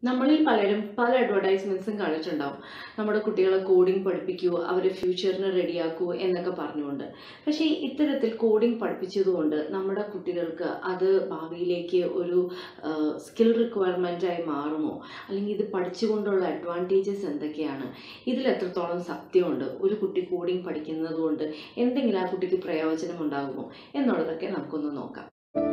നമ്മളിൽ പലരും പല അഡ്വർടൈസ്മെന്റ്സും കണ്ടിട്ടുണ്ടാവും നമ്മുടെ കുട്ടികളെ കോഡിംഗ് പഠിപ്പിക്കൂ അവരെ ഫ്യൂച്ചറിന് റെഡിയാക്കൂ എന്നൊക്കെ പറഞ്ഞുകൊണ്ട് പക്ഷേ ഇത്തരത്തിൽ കോഡിംഗ് പഠിപ്പിച്ചതുകൊണ്ട് നമ്മുടെ കുട്ടികൾക്ക് അത് ഭാവിയിലേക്ക് ഒരു സ്കിൽ റിക്വയർമെൻ്റായി മാറുമോ അല്ലെങ്കിൽ ഇത് പഠിച്ചുകൊണ്ടുള്ള അഡ്വാൻറ്റേജസ് എന്തൊക്കെയാണ് ഇതിൽ എത്രത്തോളം സത്യമുണ്ട് ഒരു കുട്ടി കോഡിംഗ് പഠിക്കുന്നത് കൊണ്ട് എന്തെങ്കിലും ആ കുട്ടിക്ക് പ്രയോജനം ഉണ്ടാകുമോ എന്നുള്ളതൊക്കെ നമുക്കൊന്ന് നോക്കാം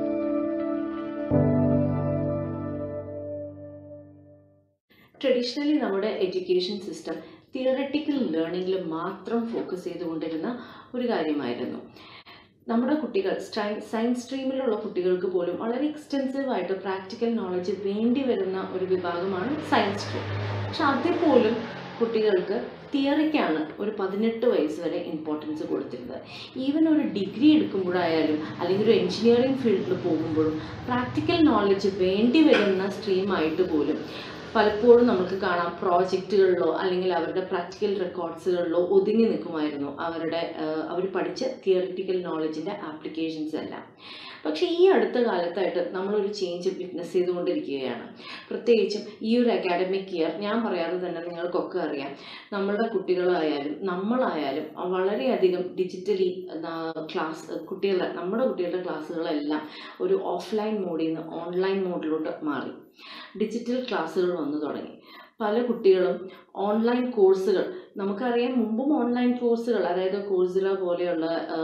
ട്രഡീഷണലി നമ്മുടെ എഡ്യൂക്കേഷൻ സിസ്റ്റം തിയറട്ടിക്കൽ ലേണിങ്ങിൽ മാത്രം ഫോക്കസ് ചെയ്തുകൊണ്ടിരുന്ന ഒരു കാര്യമായിരുന്നു നമ്മുടെ കുട്ടികൾ സയൻസ് സ്ട്രീമിലുള്ള കുട്ടികൾക്ക് പോലും വളരെ എക്സ്റ്റെൻസീവ് ആയിട്ട് പ്രാക്ടിക്കൽ നോളജ് വേണ്ടി വരുന്ന ഒരു വിഭാഗമാണ് സയൻസ് സ്ട്രീം പക്ഷെ അതിൽ പോലും കുട്ടികൾക്ക് തിയറിക്കാണ് ഒരു പതിനെട്ട് വയസ്സ് വരെ ഇമ്പോർട്ടൻസ് കൊടുത്തിരുന്നത് ഈവൻ ഒരു ഡിഗ്രി എടുക്കുമ്പോഴായാലും അല്ലെങ്കിൽ ഒരു എഞ്ചിനീയറിംഗ് ഫീൽഡിൽ പോകുമ്പോഴും പ്രാക്ടിക്കൽ നോളജ് വേണ്ടി വരുന്ന സ്ട്രീമായിട്ട് പോലും പലപ്പോഴും നമുക്ക് കാണാം പ്രോജക്റ്റുകളിലോ അല്ലെങ്കിൽ അവരുടെ പ്രാക്ടിക്കൽ റെക്കോർഡ്സുകളിലോ ഒതുങ്ങി നിൽക്കുമായിരുന്നു അവരുടെ അവർ പഠിച്ച തിയറിറ്റിക്കൽ നോളജിൻ്റെ ആപ്ലിക്കേഷൻസ് എല്ലാം പക്ഷേ ഈ അടുത്ത കാലത്തായിട്ട് നമ്മളൊരു ചേഞ്ച് വിറ്റ്നസ് ചെയ്തുകൊണ്ടിരിക്കുകയാണ് പ്രത്യേകിച്ചും ഈ ഒരു അക്കാഡമിക് ഇയർ ഞാൻ പറയാതെ തന്നെ നിങ്ങൾക്കൊക്കെ അറിയാം നമ്മളുടെ കുട്ടികളായാലും നമ്മളായാലും വളരെയധികം ഡിജിറ്റലി ക്ലാസ് കുട്ടികളെ നമ്മുടെ കുട്ടികളുടെ ക്ലാസ്സുകളെല്ലാം ഒരു ഓഫ്ലൈൻ മോഡിൽ നിന്ന് ഓൺലൈൻ മോഡിലോട്ട് മാറി ഡിജിറ്റൽ ക്ലാസ്സുകൾ വന്നു തുടങ്ങി പല കുട്ടികളും ഓൺലൈൻ കോഴ്സുകൾ നമുക്കറിയാം മുമ്പും ഓൺലൈൻ കോഴ്സുകൾ അതായത് കോഴ്സുല പോലെയുള്ള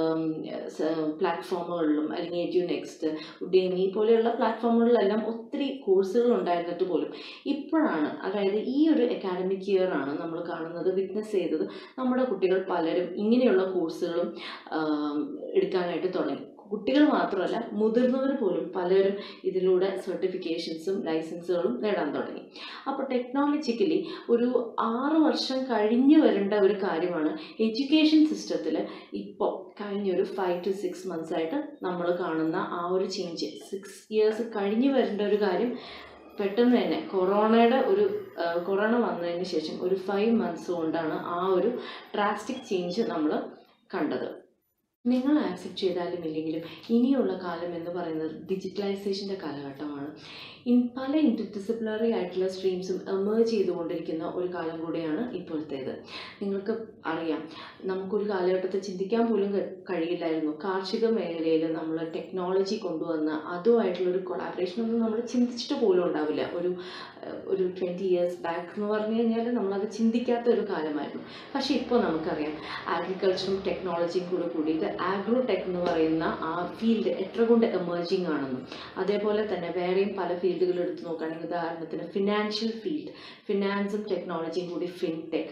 പ്ലാറ്റ്ഫോമുകളിലും അല്ലെങ്കിൽ എഡ്യു നെക്സ്റ്റ് ഉഡേമി പോലെയുള്ള പ്ലാറ്റ്ഫോമുകളിലെല്ലാം ഒത്തിരി കോഴ്സുകൾ ഉണ്ടായിരുന്നിട്ട് പോലും ഇപ്പോഴാണ് അതായത് ഈ ഒരു അക്കാഡമിക് ഇയർ ആണ് നമ്മൾ കാണുന്നത് വിറ്റ്നസ് ചെയ്തത് നമ്മുടെ കുട്ടികൾ പലരും ഇങ്ങനെയുള്ള കോഴ്സുകളും എടുക്കാനായിട്ട് തുടങ്ങി കുട്ടികൾ മാത്രമല്ല മുതിർന്നവർ പോലും പലരും ഇതിലൂടെ സർട്ടിഫിക്കേഷൻസും ലൈസൻസുകളും നേടാൻ തുടങ്ങി അപ്പോൾ ടെക്നോളജിക്കലി ഒരു ആറ് വർഷം കഴിഞ്ഞു വരേണ്ട ഒരു കാര്യമാണ് എഡ്യൂക്കേഷൻ സിസ്റ്റത്തിൽ ഇപ്പോൾ കഴിഞ്ഞൊരു ഫൈവ് ടു സിക്സ് മന്ത്സ് ആയിട്ട് നമ്മൾ കാണുന്ന ആ ഒരു ചേഞ്ച് സിക്സ് ഇയേഴ്സ് കഴിഞ്ഞു വരേണ്ട ഒരു കാര്യം പെട്ടെന്ന് തന്നെ കൊറോണയുടെ ഒരു കൊറോണ വന്നതിന് ശേഷം ഒരു ഫൈവ് മന്ത്സ് കൊണ്ടാണ് ആ ഒരു ഡ്രാസ്റ്റിക് ചേഞ്ച് നമ്മൾ കണ്ടത് നിങ്ങൾ ആക്സെപ്റ്റ് ചെയ്താലും ഇല്ലെങ്കിലും ഇനിയുള്ള കാലം എന്ന് പറയുന്നത് ഡിജിറ്റലൈസേഷൻ്റെ കാലഘട്ടമാണ് ഇൻ പല ഇൻ്റർഡിസിപ്ലിനറി ആയിട്ടുള്ള സ്ട്രീംസും എമേർജ് ചെയ്തുകൊണ്ടിരിക്കുന്ന ഒരു കാലം കൂടിയാണ് ഇപ്പോഴത്തേത് നിങ്ങൾക്ക് അറിയാം നമുക്കൊരു കാലഘട്ടത്തിൽ ചിന്തിക്കാൻ പോലും കഴിയില്ലായിരുന്നു കാർഷിക മേഖലയിൽ നമ്മൾ ടെക്നോളജി കൊണ്ടുവന്ന് അതുമായിട്ടുള്ള ഒരു കൊളാബറേഷൻ ഒന്നും നമ്മൾ ചിന്തിച്ചിട്ട് പോലും ഉണ്ടാവില്ല ഒരു ഒരു ട്വൻറ്റി ഇയേഴ്സ് ബാക്ക് എന്ന് പറഞ്ഞു കഴിഞ്ഞാൽ നമ്മളത് ചിന്തിക്കാത്ത ഒരു കാലമായിരുന്നു പക്ഷേ ഇപ്പോൾ നമുക്കറിയാം അഗ്രികൾച്ചറും ടെക്നോളജിയും കൂടെ കൂടിയിട്ട് ആഗ്രോ ടെക് എന്ന് പറയുന്ന ആ ഫീൽഡ് എത്ര കൊണ്ട് എമേർജിങ് ആണെന്നും അതേപോലെ തന്നെ വേറെയും പല ഫീൽഡുകൾ എടുത്ത് നോക്കുകയാണെങ്കിൽ ഉദാഹരണത്തിന് ഫിനാൻഷ്യൽ ഫീൽഡ് ഫിനാൻസും ടെക്നോളജിയും കൂടി ഫിൻടെക്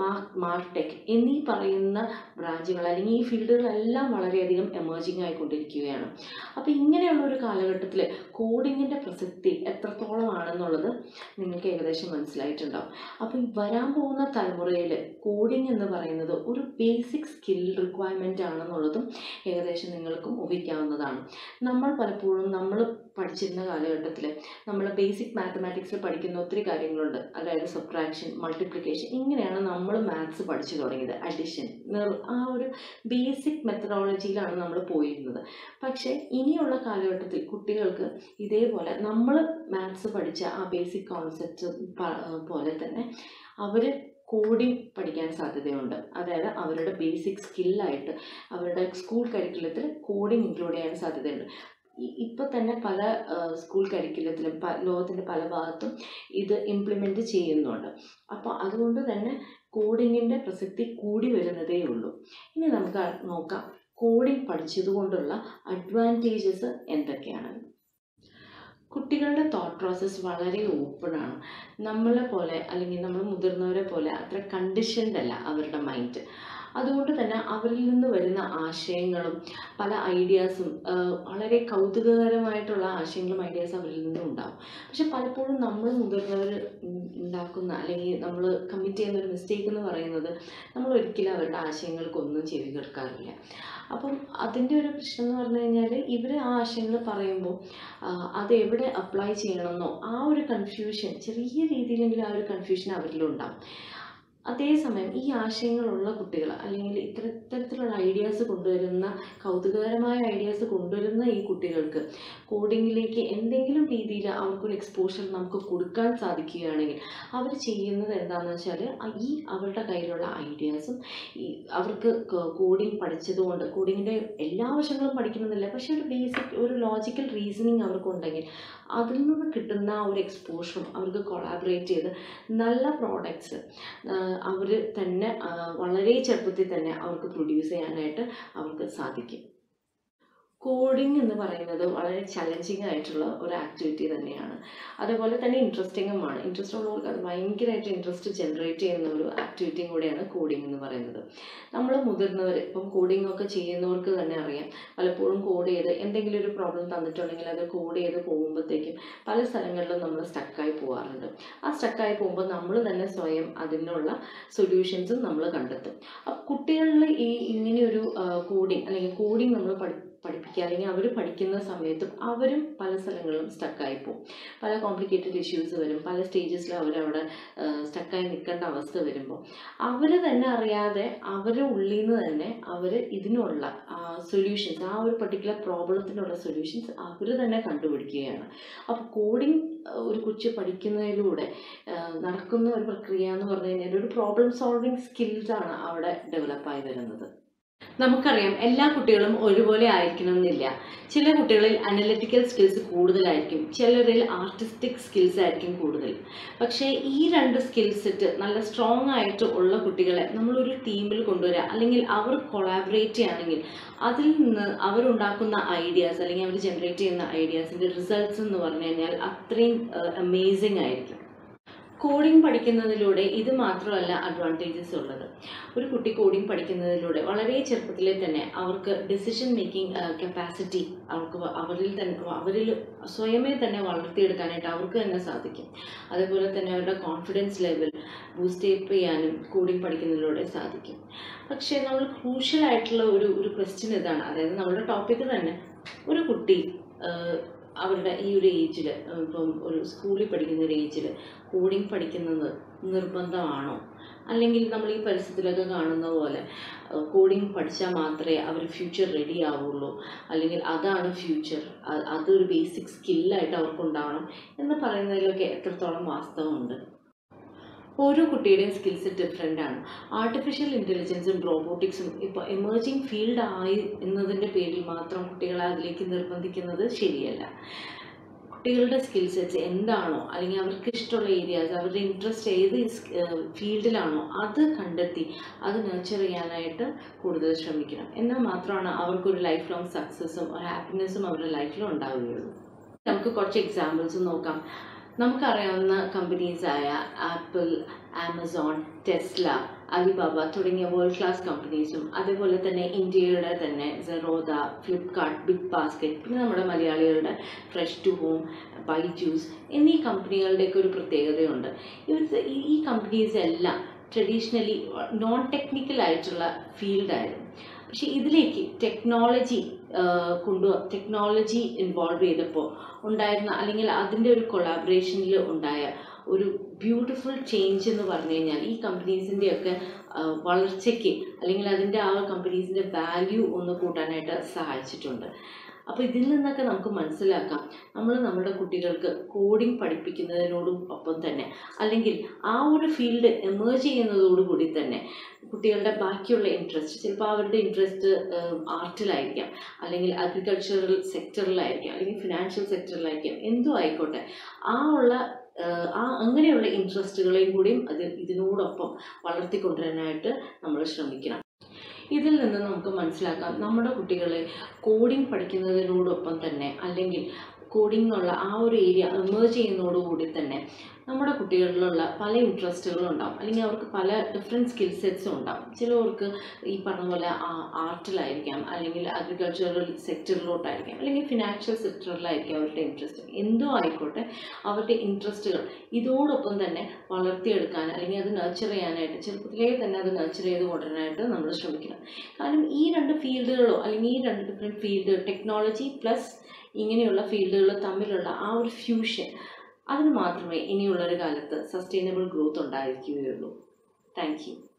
മാർടെക് എന്നീ പറയുന്ന ബ്രാഞ്ചുകൾ അല്ലെങ്കിൽ ഈ ഫീൽഡുകളെല്ലാം വളരെയധികം എമേർജിങ് ആയിക്കൊണ്ടിരിക്കുകയാണ് അപ്പോൾ ഇങ്ങനെയുള്ള ഒരു കാലഘട്ടത്തിൽ കോഡിങ്ങിൻ്റെ പ്രസക്തി എത്രത്തോളമാണെന്നുള്ളത് നിങ്ങൾക്ക് ഏകദേശം മനസ്സിലായിട്ടുണ്ടാവും അപ്പോൾ വരാൻ പോകുന്ന തലമുറയിൽ കോഡിംഗ് എന്ന് പറയുന്നത് ഒരു ബേസിക് സ്കിൽ റിക്വയർമെൻ്റ് ആണെന്നുള്ളതും ഏകദേശം നിങ്ങൾക്കും ഊഹിക്കാവുന്നതാണ് നമ്മൾ പലപ്പോഴും നമ്മൾ പഠിച്ചിരുന്ന കാലഘട്ടത്തിൽ നമ്മൾ ബേസിക് മാത്തമാറ്റിക്സിൽ പഠിക്കുന്ന ഒത്തിരി കാര്യങ്ങളുണ്ട് അതായത് സബ്ട്രാക്ഷൻ മൾട്ടിപ്ലിക്കേഷൻ ഇങ്ങനെയാണ് നമ്മൾ മാത്സ് പഠിച്ചു തുടങ്ങിയത് അഡിഷൻ ആ ഒരു ബേസിക് മെത്തഡോളജിയിലാണ് നമ്മൾ പോയിരുന്നത് പക്ഷേ ഇനിയുള്ള കാലഘട്ടത്തിൽ കുട്ടികൾക്ക് ഇതേപോലെ നമ്മൾ മാത്സ് പഠിച്ച ആ ബേസിക് കോൺസെപ്റ്റ് പോലെ തന്നെ അവർ കോഡിംഗ് പഠിക്കാൻ സാധ്യതയുണ്ട് അതായത് അവരുടെ ബേസിക് സ്കില്ലായിട്ട് അവരുടെ സ്കൂൾ കരിക്കുലത്തിൽ കോഡിംഗ് ഇൻക്ലൂഡ് ചെയ്യാൻ സാധ്യതയുണ്ട് ഇപ്പോൾ തന്നെ പല സ്കൂൾ കരിക്കുലത്തിലും ലോകത്തിൻ്റെ പല ഭാഗത്തും ഇത് ഇംപ്ലിമെൻറ്റ് ചെയ്യുന്നുണ്ട് അപ്പോൾ അതുകൊണ്ട് തന്നെ കോഡിങ്ങിൻ്റെ പ്രസക്തി കൂടി വരുന്നതേ ഉള്ളൂ ഇനി നമുക്ക് നോക്കാം കോഡിംഗ് പഠിച്ചതുകൊണ്ടുള്ള അഡ്വാൻറ്റേജസ് എന്തൊക്കെയാണ് കുട്ടികളുടെ തോട്ട് പ്രോസസ്സ് വളരെ ഓപ്പണാണ് നമ്മളെ പോലെ അല്ലെങ്കിൽ നമ്മൾ മുതിർന്നവരെ പോലെ അത്ര കണ്ടീഷൻഡ് അല്ല അവരുടെ മൈൻഡ് അതുകൊണ്ട് തന്നെ അവരിൽ നിന്ന് വരുന്ന ആശയങ്ങളും പല ഐഡിയാസും വളരെ കൗതുകകരമായിട്ടുള്ള ആശയങ്ങളും ഐഡിയാസും അവരിൽ നിന്നും ഉണ്ടാവും പക്ഷെ പലപ്പോഴും നമ്മൾ മുതിർന്നവർ ഉണ്ടാക്കുന്ന അല്ലെങ്കിൽ നമ്മൾ കമ്മിറ്റ് ചെയ്യുന്ന ഒരു മിസ്റ്റേക്ക് എന്ന് പറയുന്നത് നമ്മൾ ഒരിക്കലും അവരുടെ ആശയങ്ങൾക്കൊന്നും ചെവി കേൾക്കാറില്ല അപ്പം അതിൻ്റെ ഒരു പ്രശ്നം എന്ന് പറഞ്ഞു കഴിഞ്ഞാൽ ഇവർ ആ ആശയങ്ങൾ പറയുമ്പോൾ അത് എവിടെ അപ്ലൈ ചെയ്യണമെന്നോ ആ ഒരു കൺഫ്യൂഷൻ ചെറിയ രീതിയിലെങ്കിലും ആ ഒരു കൺഫ്യൂഷൻ അവരിലുണ്ടാവും അതേസമയം ഈ ആശയങ്ങളുള്ള കുട്ടികൾ അല്ലെങ്കിൽ ഇത്തര ഇത്തരത്തിലുള്ള ഐഡിയാസ് കൊണ്ടുവരുന്ന കൗതുകകരമായ ഐഡിയാസ് കൊണ്ടുവരുന്ന ഈ കുട്ടികൾക്ക് കോഡിങ്ങിലേക്ക് എന്തെങ്കിലും രീതിയിൽ അവർക്കൊരു എക്സ്പോഷർ നമുക്ക് കൊടുക്കാൻ സാധിക്കുകയാണെങ്കിൽ അവർ ചെയ്യുന്നത് എന്താണെന്ന് വെച്ചാൽ ഈ അവരുടെ കയ്യിലുള്ള ഐഡിയാസും ഈ അവർക്ക് കോഡിങ് പഠിച്ചതുകൊണ്ട് കോഡിങ്ങിൻ്റെ എല്ലാ വശങ്ങളും പഠിക്കണമെന്നില്ല പക്ഷേ ഒരു ബേസിക് ഒരു ലോജിക്കൽ റീസണിങ് അവർക്കുണ്ടെങ്കിൽ അതിൽ നിന്ന് കിട്ടുന്ന ആ ഒരു എക്സ്പോഷറും അവർക്ക് കൊളാബറേറ്റ് ചെയ്ത് നല്ല പ്രോഡക്ട്സ് അവർ തന്നെ ആ, വളരെ ചെറുപ്പത്തിൽ തന്നെ അവർക്ക് പ്രൊഡ്യൂസ് ചെയ്യാനായിട്ട് അവർക്ക് സാധിക്കും കോഡിംഗ് എന്ന് പറയുന്നത് വളരെ ചലഞ്ചിങ് ആയിട്ടുള്ള ഒരു ആക്ടിവിറ്റി തന്നെയാണ് അതേപോലെ തന്നെ ഇൻട്രസ്റ്റിങ്ങുമാണ് ഇൻട്രസ്റ്റ് ഉള്ളവർക്ക് അത് ഭയങ്കരമായിട്ട് ഇൻട്രസ്റ്റ് ജനറേറ്റ് ചെയ്യുന്ന ഒരു ആക്ടിവിറ്റിയും കൂടെയാണ് കോഡിംഗ് എന്ന് പറയുന്നത് നമ്മൾ മുതിർന്നവർ ഇപ്പം കോഡിംഗ് ഒക്കെ ചെയ്യുന്നവർക്ക് തന്നെ അറിയാം പലപ്പോഴും കോഡ് ചെയ്ത് എന്തെങ്കിലും ഒരു പ്രോബ്ലം തന്നിട്ടുണ്ടെങ്കിൽ അത് കോഡ് ചെയ്ത് പോകുമ്പോഴത്തേക്കും പല സ്ഥലങ്ങളിലും നമ്മൾ സ്റ്റക്കായി പോകാറുണ്ട് ആ സ്റ്റക്കായി പോകുമ്പോൾ നമ്മൾ തന്നെ സ്വയം അതിനുള്ള സൊല്യൂഷൻസും നമ്മൾ കണ്ടെത്തും അപ്പോൾ കുട്ടികളിൽ ഈ ഇങ്ങനെയൊരു കോഡിങ് അല്ലെങ്കിൽ കോഡിങ് നമ്മൾ പഠി പഠിപ്പിക്കുക അല്ലെങ്കിൽ അവർ പഠിക്കുന്ന സമയത്തും അവരും പല സ്ഥലങ്ങളിലും സ്റ്റക്കായി പോകും പല കോംപ്ലിക്കേറ്റഡ് ഇഷ്യൂസ് വരും പല സ്റ്റേജസിൽ അവരവിടെ സ്റ്റക്കായി നിൽക്കേണ്ട അവസ്ഥ വരുമ്പോൾ അവർ തന്നെ അറിയാതെ അവരുടെ ഉള്ളിൽ നിന്ന് തന്നെ അവർ ഇതിനുള്ള സൊല്യൂഷൻസ് ആ ഒരു പർട്ടിക്കുലർ പ്രോബ്ലത്തിനുള്ള സൊല്യൂഷൻസ് അവർ തന്നെ കണ്ടുപിടിക്കുകയാണ് അപ്പോൾ കോഡിങ് ഒരു കൊച്ചു പഠിക്കുന്നതിലൂടെ ആ, നടക്കുന്ന ഒരു പ്രക്രിയ എന്ന് പറഞ്ഞു കഴിഞ്ഞാൽ ഒരു പ്രോബ്ലം സോൾവിങ് സ്കിൽസാണ് അവിടെ ഡെവലപ്പായി വരുന്നത് നമുക്കറിയാം എല്ലാ കുട്ടികളും ഒരുപോലെ ആയിരിക്കണം എന്നില്ല ചില കുട്ടികളിൽ അനലിറ്റിക്കൽ സ്കിൽസ് കൂടുതലായിരിക്കും ചിലരിൽ ആർട്ടിസ്റ്റിക് സ്കിൽസ് ആയിരിക്കും കൂടുതൽ പക്ഷേ ഈ രണ്ട് സ്കിൽ സെറ്റ് നല്ല സ്ട്രോങ് ആയിട്ട് ഉള്ള കുട്ടികളെ നമ്മളൊരു ടീമിൽ കൊണ്ടുവരിക അല്ലെങ്കിൽ അവർ കൊളാബറേറ്റ് ചെയ്യുകയാണെങ്കിൽ അതിൽ നിന്ന് അവരുണ്ടാക്കുന്ന ഐഡിയാസ് അല്ലെങ്കിൽ അവർ ജനറേറ്റ് ചെയ്യുന്ന ഐഡിയാസിൻ്റെ റിസൾട്ട്സ് എന്ന് പറഞ്ഞു കഴിഞ്ഞാൽ അത്രയും അമേസിങ് ആയിരിക്കും കോഡിംഗ് പഠിക്കുന്നതിലൂടെ ഇത് മാത്രമല്ല അഡ്വാൻറ്റേജസ് ഉള്ളത് ഒരു കുട്ടി കോഡിംഗ് പഠിക്കുന്നതിലൂടെ വളരെ ചെറുപ്പത്തിലെ തന്നെ അവർക്ക് ഡിസിഷൻ മേക്കിംഗ് കപ്പാസിറ്റി അവർക്ക് വ- അവരിൽ തന്നെ അവരിൽ സ്വയമേ തന്നെ വളർത്തിയെടുക്കാനായിട്ട് അവർക്ക് തന്നെ സാധിക്കും അതേപോലെ തന്നെ അവരുടെ കോൺഫിഡൻസ് ലെവൽ ബൂസ്റ്റ് അപ്പ് ചെയ്യാനും കോഡിംഗ് പഠിക്കുന്നതിലൂടെ സാധിക്കും പക്ഷേ നമ്മൾ ക്രൂഷ്യൽ ആയിട്ടുള്ള ഒരു ഒരു ക്വസ്റ്റ്യൻ ഇതാണ് അതായത് നമ്മുടെ ടോപ്പിക്ക് തന്നെ ഒരു കുട്ടി ആഹ്, അവരുടെ ഈ ഒരു ഏജിൽ ഇപ്പം ഒരു സ്കൂളിൽ പഠിക്കുന്ന ഒരു ഏജിൽ കോഡിംഗ് പഠിക്കുന്നത് നിർബന്ധമാണോ അല്ലെങ്കിൽ നമ്മൾ ഈ പരിസരത്തിലൊക്കെ കാണുന്ന പോലെ കോഡിംഗ് പഠിച്ചാൽ മാത്രമേ അവർ ഫ്യൂച്ചർ റെഡി ആവുള്ളൂ അല്ലെങ്കിൽ അതാണ് ഫ്യൂച്ചർ അതൊരു ബേസിക് സ്കില്ലായിട്ട് അവർക്കുണ്ടാവണം എന്ന് പറയുന്നതിലൊക്കെ എത്രത്തോളം വാസ്തവമുണ്ട് ഓരോ കുട്ടിയുടെയും സ്കിൽസ് ഡിഫറെൻ്റ് ആണ് ആർട്ടിഫിഷ്യൽ ഇൻ്റലിജൻസും റോബോട്ടിക്സും ഇപ്പോൾ എമേർജിങ് ഫീൽഡ് ആയി എന്നതിൻ്റെ പേരിൽ മാത്രം കുട്ടികളെ അതിലേക്ക് നിർബന്ധിക്കുന്നത് ശരിയല്ല കുട്ടികളുടെ സ്കിൽ സെറ്റ്സ് എന്താണോ അല്ലെങ്കിൽ അവർക്ക് ഇഷ്ടമുള്ള ഏരിയാസ് അവരുടെ ഇൻട്രസ്റ്റ് ഏത് ഫീൽഡിലാണോ അത് കണ്ടെത്തി അത് നർച്ചർ ചെയ്യാനായിട്ട് കൂടുതൽ ശ്രമിക്കണം എന്നാൽ മാത്രമാണ് അവർക്കൊരു ലൈഫ് ലോങ് സക്സസ്സും ഒരു ഹാപ്പിനെസ്സും അവരുടെ ലൈഫിൽ ഉണ്ടാവുകയുള്ളൂ നമുക്ക് കുറച്ച് എക്സാമ്പിൾസ് നോക്കാം നമുക്കറിയാവുന്ന കമ്പനീസായ ആപ്പിൾ ആമസോൺ ടെസ്ല അലിബാബ തുടങ്ങിയ വേൾഡ് ക്ലാസ് കമ്പനീസും അതേപോലെ തന്നെ ഇന്ത്യയുടെ തന്നെ സെറോദ ഫ്ലിപ്കാർട്ട് ബിഗ് ബാസ്ക്കറ്റ് പിന്നെ നമ്മുടെ മലയാളികളുടെ ഫ്രഷ് ടു ഹോം ബൈജൂസ് എന്നീ കമ്പനികളുടെയൊക്കെ ഒരു പ്രത്യേകതയുണ്ട് ഇവർ ഈ കമ്പനീസ് എല്ലാം ട്രഡീഷണലി നോൺ ടെക്നിക്കൽ ആയിട്ടുള്ള ഫീൽഡായിരുന്നു പക്ഷെ ഇതിലേക്ക് ടെക്നോളജി കൊണ്ടു ടെക്നോളജി ഇൻവോൾവ് ചെയ്തപ്പോൾ ഉണ്ടായിരുന്ന അല്ലെങ്കിൽ അതിൻ്റെ ഒരു കൊളാബറേഷനിൽ ഉണ്ടായ ഒരു ബ്യൂട്ടിഫുൾ ചേഞ്ച് എന്ന് പറഞ്ഞു കഴിഞ്ഞാൽ ഈ കമ്പനീസിൻ്റെയൊക്കെ വളർച്ചയ്ക്ക് അല്ലെങ്കിൽ അതിൻ്റെ ആ കമ്പനീസിൻ്റെ വാല്യൂ ഒന്ന് കൂട്ടാനായിട്ട് സഹായിച്ചിട്ടുണ്ട് അപ്പോൾ ഇതിൽ നിന്നൊക്കെ നമുക്ക് മനസ്സിലാക്കാം നമ്മൾ നമ്മുടെ കുട്ടികൾക്ക് കോഡിംഗ് പഠിപ്പിക്കുന്നതിനോടും ഒപ്പം തന്നെ അല്ലെങ്കിൽ ആ ഒരു ഫീൽഡ് എമേർജ് ചെയ്യുന്നതോടുകൂടി തന്നെ കുട്ടികളുടെ ബാക്കിയുള്ള ഇൻട്രസ്റ്റ് ചിലപ്പോൾ അവരുടെ ഇൻട്രസ്റ്റ് ആർട്ടിലായിരിക്കാം അല്ലെങ്കിൽ അഗ്രികൾച്ചറൽ സെക്ടറിലായിരിക്കാം അല്ലെങ്കിൽ ഫിനാൻഷ്യൽ സെക്ടറിലായിരിക്കാം എന്തോ ആയിക്കോട്ടെ ആ ഉള്ള ഏഹ്, ആ അങ്ങനെയുള്ള ഇൻട്രസ്റ്റുകളെയും കൂടിയും അത് ഇതിനോടൊപ്പം വളർത്തിക്കൊണ്ടുവരാനായിട്ട് നമ്മൾ ശ്രമിക്കണം ഇതിൽ നിന്ന് നമുക്ക് മനസ്സിലാക്കാം നമ്മുടെ കുട്ടികളെ കോഡിംഗ് പഠിക്കുന്നതിനോടൊപ്പം തന്നെ അല്ലെങ്കിൽ കോഡിംഗ് എന്നുള്ള ആ ഒരു ഏരിയ എമേർജ് ചെയ്യുന്നതോടുകൂടി തന്നെ നമ്മുടെ കുട്ടികളിലുള്ള പല ഇൻട്രസ്റ്റുകളും ഉണ്ടാവും അല്ലെങ്കിൽ അവർക്ക് പല ഡിഫറെൻറ്റ് സ്കിൽ സെറ്റ്സും ഉണ്ടാവും ചിലവർക്ക് ഈ പറഞ്ഞ പോലെ ആർട്ടിലായിരിക്കാം അല്ലെങ്കിൽ അഗ്രികൾച്ചറൽ സെക്ടറിലോട്ടായിരിക്കാം അല്ലെങ്കിൽ ഫിനാൻഷ്യൽ സെക്ടറിലായിരിക്കും അവരുടെ ഇൻട്രസ്റ്റ് എന്തോ ആയിക്കോട്ടെ അവരുടെ ഇൻട്രസ്റ്റുകൾ ഇതോടൊപ്പം തന്നെ വളർത്തിയെടുക്കാൻ അല്ലെങ്കിൽ അത് നർച്ചർ ചെയ്യാനായിട്ട് ചെറുപ്പത്തിലേ തന്നെ അത് നർച്ചർ ചെയ്ത് കൊണ്ടുവരാനായിട്ട് നമ്മൾ ശ്രമിക്കണം കാരണം ഈ രണ്ട് ഫീൽഡുകളോ അല്ലെങ്കിൽ ഈ രണ്ട് ഡിഫറെൻറ്റ് ഫീൽഡ് ടെക്നോളജി പ്ലസ് ഇങ്ങനെയുള്ള ഫീൽഡുകൾ തമ്മിലുള്ള ആ ഒരു ഫ്യൂഷൻ അതിന് മാത്രമേ ഇനിയുള്ളൊരു കാലത്ത് സസ്റ്റൈനബിൾ ഗ്രോത്ത് ഉണ്ടായിരിക്കുകയുള്ളൂ താങ്ക് യു